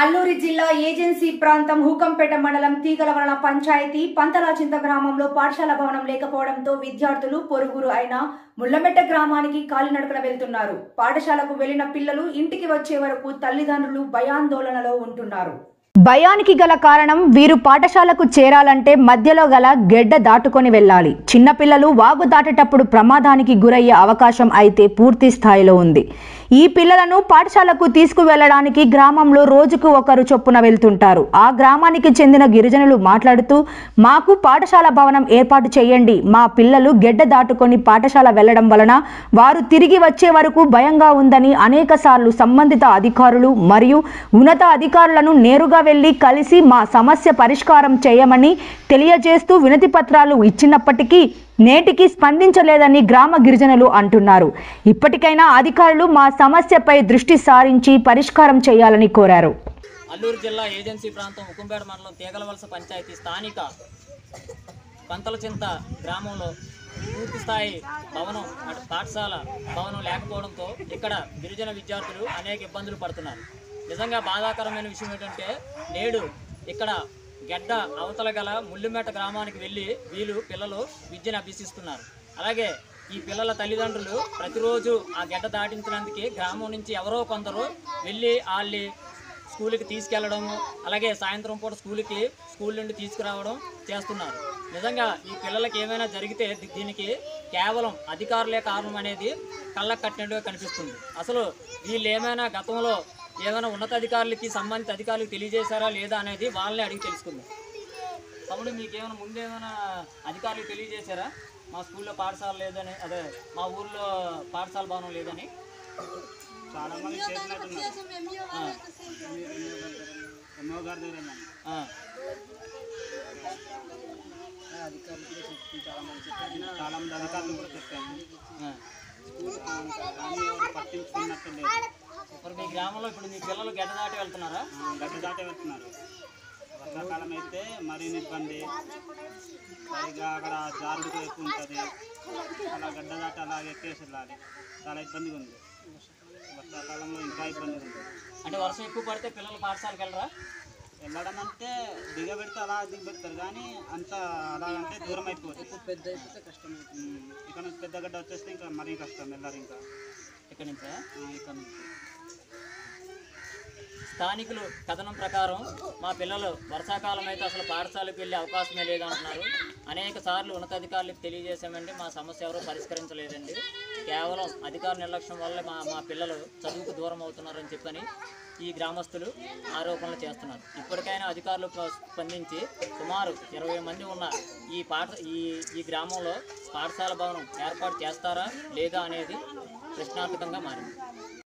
అల్లూరి జిల్లా ఏజెన్సీ ప్రాంతం హూకంపేట మండలం తీగలవలన పంచాయతీ పంతలాచింత గ్రామంలో పాఠశాల భవనం లేకపోవడంతో విద్యార్థులు పొరుగురు అయిన ముళ్లమెట్ట గ్రామానికి కాలినడకన వెళ్తున్నారు పాఠశాలకు వెళ్లిన పిల్లలు ఇంటికి వచ్చే వరకు తల్లిదండ్రులు భయాందోళనలో ఉంటున్నారు భయానికి గల కారణం వీరు పాఠశాలకు చేరాలంటే మధ్యలో గల గెడ్డ దాటుకొని వెళ్ళాలి చిన్నపిల్లలు వాగు దాటేటప్పుడు ప్రమాదానికి గురయ్యే అవకాశం అయితే పూర్తి స్థాయిలో ఉంది ఈ పిల్లలను పాఠశాలకు తీసుకువెళ్ళడానికి గ్రామంలో రోజుకు ఒకరు చొప్పున వెళ్తుంటారు ఆ గ్రామానికి చెందిన గిరిజనులు మాట్లాడుతూ మాకు పాఠశాల భవనం ఏర్పాటు చేయండి మా పిల్లలు గెడ్డ దాటుకొని పాఠశాల వెళ్లడం వలన వారు తిరిగి వచ్చే వరకు భయంగా ఉందని అనేక సంబంధిత అధికారులు మరియు ఉన్నత అధికారులను నేరుగా వెళ్లి కలిసి మా సమస్య పరిష్కారం చేయమని తెలియజేస్తూ వినతి పత్రాలు ఇచ్చినప్పటికీ నేటికి స్పందించలేదని గ్రామ గిరిజనులు అంటున్నారు ఇప్పటికైనా అధికారులు మా సమస్యపై దృష్టి సారించి పరిష్కారం చేయాలని కోరారు అల్లూరు జిల్లా ఏజెన్సీ ప్రాంతం ఉకుంపేట మండలం తీగలవలస పంచాయతీ స్థానిక పంతలచింత గ్రామంలో పూర్తి స్థాయి భవనం అటు పాఠశాల భవనం లేకపోవడంతో ఇక్కడ గిరిజన విద్యార్థులు అనేక ఇబ్బందులు పడుతున్నారు నిజంగా బాధాకరమైన విషయం ఏంటంటే నేడు ఇక్కడ గెడ్డ అవతల గల ముళ్ళుమేట గ్రామానికి వెళ్ళి వీళ్ళు పిల్లలు విద్యను అభ్యసిస్తున్నారు అలాగే ఈ పిల్లల తల్లిదండ్రులు ప్రతిరోజు ఆ గెడ్డ దాటించడానికి గ్రామం నుంచి ఎవరో కొందరు వెళ్ళి వాళ్ళని స్కూల్కి తీసుకెళ్లడము అలాగే సాయంత్రం పూట స్కూల్కి స్కూల్ నుండి తీసుకురావడం చేస్తున్నారు నిజంగా ఈ పిల్లలకి ఏమైనా జరిగితే ది- దీనికి కేవలం అధికారులే కారణం అనేది కళ్ళకు కట్టినట్టుగా కనిపిస్తుంది అసలు వీళ్ళు ఏమైనా గతంలో ఏమైనా ఉన్నతాధికారులకి సంబంధిత అధికారులకు తెలియజేశారా లేదా అనేది వాళ్ళని అడిగి తెలుసుకుందాం తమ్ముడు మీకు ఏమైనా ముందు ఏమైనా అధికారులకు తెలియజేశారా మా స్కూల్లో పాఠశాల లేదని అదే మా ఊర్లో పాఠశాల భవనం లేదని చాలా మంది చేసినట్టున్నారు ఆ, ఎన్నో గారి దగ్గర వెళ్ళాను. ఆ. చాలా మంది అధికారులు కూడా చెప్పాను ఆ. కానీ ఎవరు పట్టించుకున్నట్టు లేదు మరి మీ గ్రామంలో ఇప్పుడు మీ పిల్లలు గడ్డ దాటి వెళ్తున్నారా ఆ, గడ్డి దాటే వెళ్తున్నారు వర్షాకాలం అయితే మరీ ఇబ్బంది పైగా అక్కడ జారుడు ఎక్కువ ఉంటుంది అలా గడ్డ దాటి అలా ఎక్కేసి వెళ్ళాలి చాలా ఇబ్బందిగా ఉంది వర్షాకాలంలో ఇంకా ఇబ్బందిగా ఉంది అంటే వర్షం ఎక్కువ పడితే పిల్లలు పాఠశాలకు వెళ్ళరా వెళ్ళడం అంటే దిగబెడితే అలా దిగబెడతారు కానీ అంత అలాగంటే దూరం అయిపోతుంది పెద్ద అయిపోతే కష్టం ఇక్కడ నుంచి పెద్ద గడ్డ వచ్చేస్తే ఇంకా మరీ కష్టం వెళ్ళారు ఇంకా ఇక్కడి నుంచే ఆ, ఇక్కడ నుంచి స్థానికులు కథనం ప్రకారం మా పిల్లలు వర్షాకాలం అయితే అసలు పాఠశాలకు వెళ్ళే అవకాశమే లేదంటున్నారు అనేక సార్లు ఉన్నతాధికారులకు తెలియజేశామండి మా సమస్య ఎవరూ పరిష్కరించలేదండి కేవలం అధికార నిర్లక్ష్యం వల్ల మా మా పిల్లలు చదువుకు దూరం అవుతున్నారని చెప్పని ఈ గ్రామస్తులు ఆరోపణలు చేస్తున్నారు ఇప్పటికైనా అధికారులు ప- స్పందించి సుమారు ఇరవై మంది ఉన్న ఈ పాఠ ఈ ఈ గ్రామంలో పాఠశాల భవనం ఏర్పాటు చేస్తారా లేదా అనేది ప్రశ్నార్థకంగా మారింది